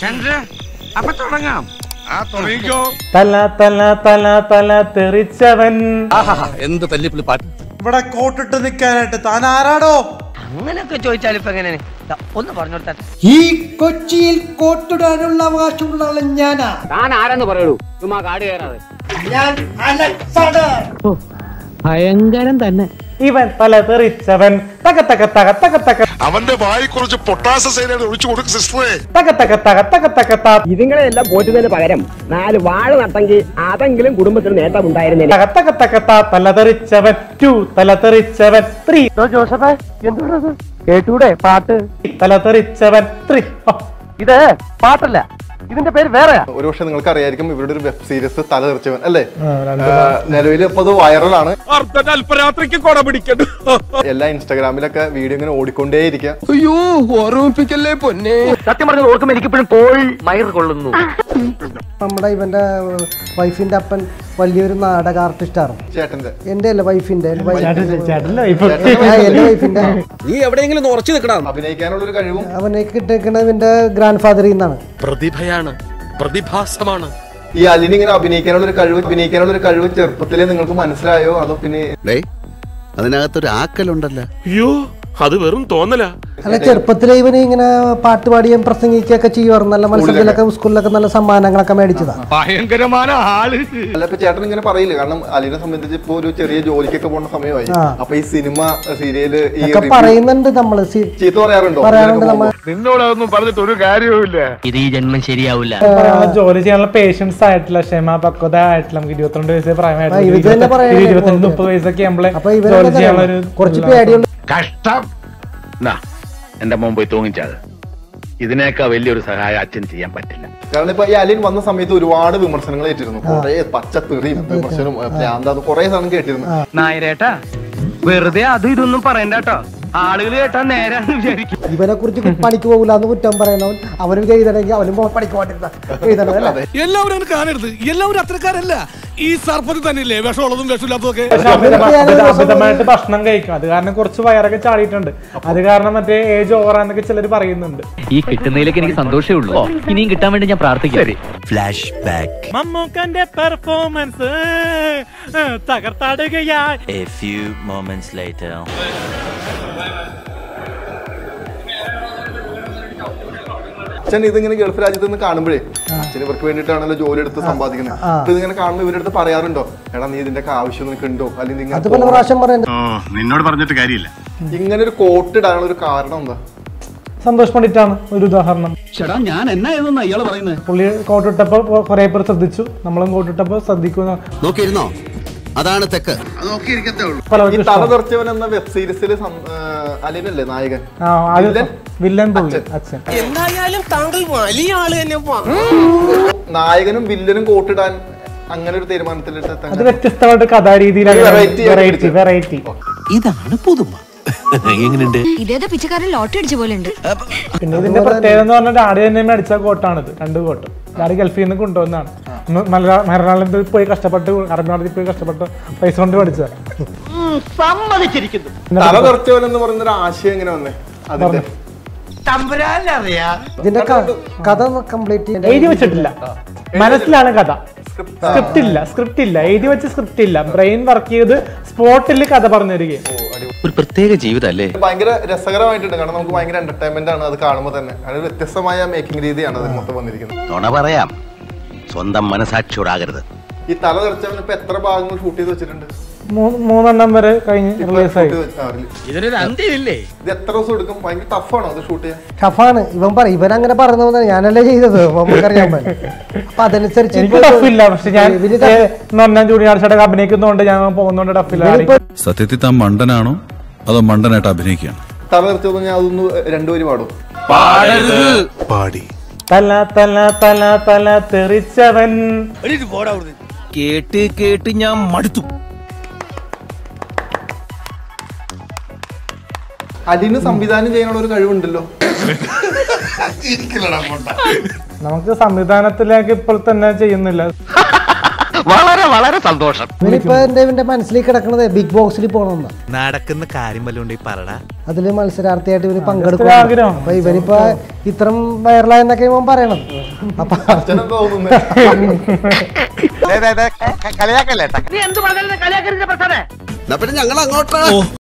അപ്പൊ തുടങ്ങാം ആ തുടങ്ങിക്കോ തല തല തല തല തെറിച്ചവൻ എന്ത് തല്ലിപ്പുള്ളി പാട്ട് ഇവിടെ കോട്ടിട്ട് നിൽക്കാനായിട്ട് താൻ ആരാടോ അങ്ങനെയൊക്കെ ചോദിച്ചാൽ ഇപ്പൊ എങ്ങനെയാണ് ദാ, ഒന്ന് പറഞ്ഞു കൊടുത്താൽ ഈ കൊച്ചിയിൽ കോട്ടിടാനുള്ള അവകാശമുള്ള ആള് ഞാനാ താൻ ആരെന്ന് പറയുള്ളൂ ചുമ്മാ കാട് കയറാതെ ഞാൻ അലക്സാണ്ടർ ഭയങ്കരം തന്നെ ഇവൻ തല തെറിച്ചവൻ തക തക തക തക തക അവന്റെ വായി കുറച്ച് പൊട്ടാസ സൈനാണ് ഒഴിച്ചു കൊടുക്കും സിസ്റ്ററെ തക തക തക തക തക ത ഇതുങ്ങളെ എല്ലാം പോറ്റുന്നതിന് പകരം നാല് വാഴ നട്ടെങ്കിൽ അതെങ്കിലും കുടുംബത്തിന് നേട്ടം ഉണ്ടായിരുന്നില്ല തക തക തക ത തല തെറിച്ചവൻ ടു തല തെറിച്ചവൻ ത്രീ ജോസഫേ എന്തുകൊണ്ടത് കേട്ടൂടെ പാട്ട് തല തെറിച്ചവൻ ത്രീ ഇത് പാട്ടല്ല ഇതിന്റെ പേര് വേറെയാ ഒരുപക്ഷെ നിങ്ങൾക്ക് അറിയായിരിക്കും ഇവരുടെ ഒരു വെബ് സീരീസ് തല തെറിച്ചവൻ അല്ലേ നിലവിൽ ഇപ്പൊ അത് വൈറലാണ് അർദ്ധ അല്പരാത്രിക്ക് കൊട പിടിക്കണ്ട എല്ലാ ഇൻസ്റ്റാഗ്രാമിലൊക്കെ വീഡിയോ ഇങ്ങനെ ഓടിക്കൊണ്ടേയിരിക്കുക അയ്യോ ഓർമ്മിപ്പിക്കല്ലേ പൊന്നെ സത്യം പറഞ്ഞത് ഓർക്കുമ്പോൾ എനിക്കിപ്പോഴും പോയി മയർ കൊള്ളുന്നു നമ്മുടെ ഇവന്റെ വൈഫിന്റെ അപ്പൻ വലിയൊരു നാടക ആർട്ടിസ്റ്റാണ് ചേട്ടന്റെ എന്റെ അല്ല വൈഫിന്റെ എന്റെ വൈ- ചേട്ടല്ലേ ആ, എന്റെ വൈഫിന്റെ നീ എവിടെയെങ്കിലും ഉറച്ചു നിൽക്കണം അഭിനയിക്കാനുള്ള ഒരു കഴിവും അവനെ കിട്ടിയിരിക്കുന്നത് ഇവന്റെ ഗ്രാൻഡ് ഫാദറിൽ നിന്നാണ് പ്രതിഭയാണ് പ്രതിഭാസമാണ് ഈ അലിന് ഇങ്ങനെ അഭിനയിക്കാനുള്ള ഒരു കഴിവ് അഭിനയിക്കാനുള്ള ഒരു കഴിവ് ചെറുപ്പത്തിലേ നിങ്ങൾക്ക് മനസ്സിലായോ അതോ പിന്നെ അതിനകത്തൊരു ആക്കലുണ്ടല്ലോ അയ്യോ അത് വെറും തോന്നലാ അല്ല ചെറുപ്പത്തിലെ ഇവന് ഇങ്ങനെ പാട്ട് പാടിയും പ്രസംഗിക്കുകയൊക്കെ ചെയ്യുമായിരുന്നു നല്ല മത്സരത്തിലൊക്കെ സ്കൂളിലൊക്കെ നല്ല സമ്മാനങ്ങളൊക്കെ മേടിച്ചതാ ഭയങ്കരമായ ആള് അല്ല ഇപ്പൊ ചേട്ടൻ ഇങ്ങനെ പറയില്ല കാരണം അലിനെ സംബന്ധിച്ച് ഇപ്പൊ ഒരു ചെറിയ ജോലിക്കൊക്കെ പോകുന്ന സമയമായി ആ. അപ്പൊ ഈ സിനിമ സീരിയല് ഈ ഒക്കെ review പറയുന്നുണ്ട് നമ്മള് സി- ചീത്ത പറയാറുണ്ടോ പറയാറുണ്ട് ഇതിനൊക്കെ നമ്മൾ പോകുമ്പോ? നിന്നോടൊന്നും പറഞ്ഞിട്ട് ഒരു കാര്യവുമില്ല ഇത് ഈ ജന്മം ശരിയാവില്ല പറയാനുള്ള ജോലി ചെയ്യാനുള്ള പേഷ്യൻസ് ആയിട്ടില്ല ക്ഷമ പക്വത ആയിട്ടില്ല നമുക്ക് ഇരുപത്തിരണ്ട് വയസ്സ് ആ, ഇത് തന്നെ പ്രായമായിട്ട് പറയാനേ ഇരുപത്തഞ്ച് പോകുന്നത്. മുപ്പത് വയസ്സൊക്കെ നമ്മളെ അപ്പൊ ജോലി ഇവരെ ചെയ്യാനുള്ള ഒരു കുറച്ച് പേടിയുണ്ട് കഷ്ടം എന്റെ മോൻ പോയി തൂങ്ങിച്ചത് ഇതിനേക്കാൾ വലിയൊരു സഹായം അച്ഛൻ ചെയ്യാൻ പറ്റില്ല കാരണം ഇപ്പൊ ഈ അലിൻ വന്ന സമയത്ത് ഒരുപാട് വിമർശനങ്ങൾ ഏറ്റിരുന്നു കുറെ പച്ചത്തെറിയും വിമർശനവും ഭ്രാന്താന്ന് കുറെ സാധനം കേട്ടിരുന്നു നായരേട്ടാ വെറുതെ അതും ഇതൊന്നും പറയണ്ട കേട്ടോ ആളുകൾ കേട്ടാ നേരാന്ന് വിചാരിക്കും ഇവനെ കുറിച്ച് പണിക്ക് പോകില്ല എന്ന് കുറ്റം പറയണവൻ അവനും എഴുതണമെങ്കിൽ അവനും പോ- പണിക്ക് പോകണ്ടിരുന്ന എഴുതണം അല്ലേ എല്ലാവരും അങ്ങനെ കാണരുത് എല്ലാവരും അത്രക്കാരല്ല ഈ സർപ്പത്തിൽ തന്നെയില്ലേ വിഷമുള്ളതും വിഷമില്ലാത്തതൊക്കെ പക്ഷെ അമിത- അവർക്ക് അമിത- ഏതൊരു അമിതമായിട്ട് ഭക്ഷണം കഴിക്കും അത് കാരണം കുറച്ച് വയറൊക്കെ ചാടിയിട്ടുണ്ട് അത് കാരണം മറ്റേ ഏജ് ഓവറാന്നൊക്കെ ചിലർ പറയുന്നുണ്ട് ഈ കിട്ടുന്നതിലേക്ക് എനിക്ക് സന്തോഷമേ ഉള്ളൂ ഇനിയും കിട്ടാൻ വേണ്ടി ഞാൻ പ്രാർത്ഥിക്കാം മമ്മൂക്കന്റെ പെർഫോമൻസ് തകർത്താടുകയാ അച്ഛൻ ഇതിങ്ങനെ ഗൾഫ് രാജ്യത്ത് നിന്ന് കാണുമ്പോഴേ അച്ഛൻ ഇവർക്ക് വേണ്ടിയിട്ടാണല്ലോ ജോലി എടുത്ത് സമ്പാദിക്കുന്നത് അപ്പൊ ഇതിങ്ങനെ കാണുമ്പോൾ ഇവരുടെ അടുത്ത് പറയാറുണ്ടോ എടാ നീ ഇതിന്റെ ഒക്കെ ആവശ്യം നിനക്ക് ഉണ്ടോ അല്ലെങ്കിൽ അത് നീ പല പ്രാവശ്യം പറയുന്നത് നിന്നോട് പറഞ്ഞിട്ട് കാര്യമില്ല ഇങ്ങനെ ഒരു കോട്ട് ഇടാനുള്ള ഒരു കാരണം എന്താ സന്തോഷ് പണ്ഡിറ്റാണ് ഒരു ഉദാഹരണം ചേട്ടാ ഞാൻ എന്നാ ഇതെന്നാ ഇയാള് പറയുന്നത് പുള്ളി കോട്ടിട്ടപ്പോ കുറെ പേർ ശ്രദ്ധിച്ചു നമ്മളും കോട്ടിട്ടപ്പോ ശ്രദ്ധിക്കുന്ന നോക്കിയിരുന്നോ അതാണ് തെക്ക് ഈ പലർക്കും തല ഇഷ്ടം തെറിച്ചവൻ എന്ന വെബ് സീരീസിൽ അലിനല്ലേ നായകൻ ആ ആദ്യം വില്ലൻ? വില്ലൻ പുള്ളി അച്ഛൻ എന്തായാലും താങ്കൾ വലിയ ആള് തന്നെ നായകനും വില്ലനും കോട്ടിടാൻ അങ്ങനെ ഒരു തീരുമാനത്തിലിട്ട് അത് വ്യത്യസ്തമായിട്ട് കഥാരീതിയിലാണ് ഒരു variety ആയിട്ട് വെറൈറ്റി പിടിച്ചത്. വെറൈറ്റി ഇതാണ് പുതുമ എങ്ങനെയുണ്ട് ഇതേതാ പിച്ചക്കാരൻ ലോട്ടറി അടിച്ച പോലെ ഉണ്ട് പിന്നെ ഇതിന്റെ പ്രത്യേകത എന്ന് പറഞ്ഞാൽ ഡാഡി തന്നെ മേടിച്ച കോട്ടാണിത് രണ്ട് കോട്ട് ഡാഡി ഗൾഫിൽ നിന്ന് കൊണ്ടുവന്നാണ് മലയാളത്തിൽ പോയി കഷ്ടപ്പെട്ട് അറബിനാട്ടിൽ പോയി കഷ്ടപ്പെട്ട് പൈസ കൊണ്ട് മേടിച്ചത് തല തെറിച്ചവൻ എന്ന് പറയുന്ന ഒരു ആശയം എങ്ങനെ വന്നേ അതിന്റെ തമ്പുരാനറിയാ ഇതിന്റെ ക- കഥ കംപ്ലീറ്റ് എഴുതി വെച്ചിട്ടില്ല മനസ്സിലാണ് കഥ സ്ക്രിപ്റ്റ് ഇല്ല സ്ക്രിപ്റ്റ് ഇല്ല എഴുതി വെച്ച സ്ക്രിപ്റ്റ് ഇല്ല ബ്രെയിൻ വർക്ക് ചെയ്ത് സ്പോട്ടിൽ കഥ പറഞ്ഞു തരികയും ഒരു പ്രത്യേക ജീവിതല്ലേ ഭയങ്കര രസകരമായിട്ടുണ്ട് കാരണം നമുക്ക് ഭയങ്കര എന്റർടൈൻമെന്റ് ആണ് അത് കാണുമ്പോൾ തന്നെ അങ്ങനെ വ്യത്യസ്തമായ മേക്കിംഗ് രീതിയാണ് അതിൽ മൊത്തം വന്നിരിക്കുന്നത് നുണ പറയാം സ്വന്തം മനസാക്ഷിയോടാകരുത് ഈ തല തെറിച്ചവൻ ഇപ്പൊ എത്ര ഭാഗങ്ങൾ ഷൂട്ട് ചെയ്ത് വെച്ചിട്ടുണ്ട് മൂന്ന് മൂന്നെണ്ണം വരെ കഴിഞ്ഞ് ഇപ്പൊ റിലീസായി shoot ചെയ്ത് വെച്ച- ആ, release. ഇതിനൊരു അന്ത്യമില്ലേ ഇത് എത്ര ദിവസം എടുക്കും ഭയങ്കര ടഫാണോ അത് ഷൂട്ട് ചെയ്യാൻ ടഫാണ് ഇവൻ പറയും ഇവൻ അങ്ങനെ പറഞ്ഞു ഞാനല്ലേ ചെയ്തത് അപ്പൊ നമുക്കറിയാൻ പറ്റും അപ്പൊ അതനുസരിച്ച് എനിക്ക് ഇപ്പൊ- ടഫില്ല പക്ഷെ ഞാൻ ഇവന് tough- നന്നാൻ ജൂനിയാർച്ചയുടെ അഭിനയിക്കുന്നതുകൊണ്ട് ഞാൻ പോകുന്നതുകൊണ്ട് ടഫില്ല ഇവനിപ്പോ സത്യത്തിൽ താൻ മണ്ടനാണോ അതോ മണ്ടനായിട്ട് അഭിനയിക്കുകയാണ് തല തെറിച്ചത് ഞാൻ അതൊന്ന് രണ്ടുപേരും പാടും പാടി തല തല തല തല തെറിച്ചവൻ കേട്ട് കേട്ട് ഞാൻ മടുത്തു അലിന് സംവിധാനം ചെയ്യാനുള്ള ഒരു കഴിവുണ്ടല്ലോ നമുക്ക് സംവിധാനത്തിലേക്ക് ഇപ്പോൾ തന്നെ ചെയ്യുന്നില്ല വളരെ വളരെ സന്തോഷം ഇവനിപ്പോ എന്റെ ഇവന്റെ മനസ്സിലേക്ക് കിടക്കണത് ബിഗ് ബോക്സിൽ പോകണമെന്ന് നടക്കുന്ന കാര്യം വല്ലോണ്ട് പറടാ അതില് മത്സരാർത്ഥിയായിട്ട് ഇവന് പങ്കെടുക്കും ആഗ്രഹം. അപ്പൊ ഇവനിപ്പോ ഇത്രം വൈറലായെന്നൊക്കെ ഇവൻ പറയണത് അപ്പൊ അച്ഛനെന്താ തോന്നുന്നത് നീ എന്ത് പറഞ്ഞാലും കളിയാക്കരുത് പ്രസാദേ പിന്നെ ഞങ്ങൾ അങ്ങോട്ട്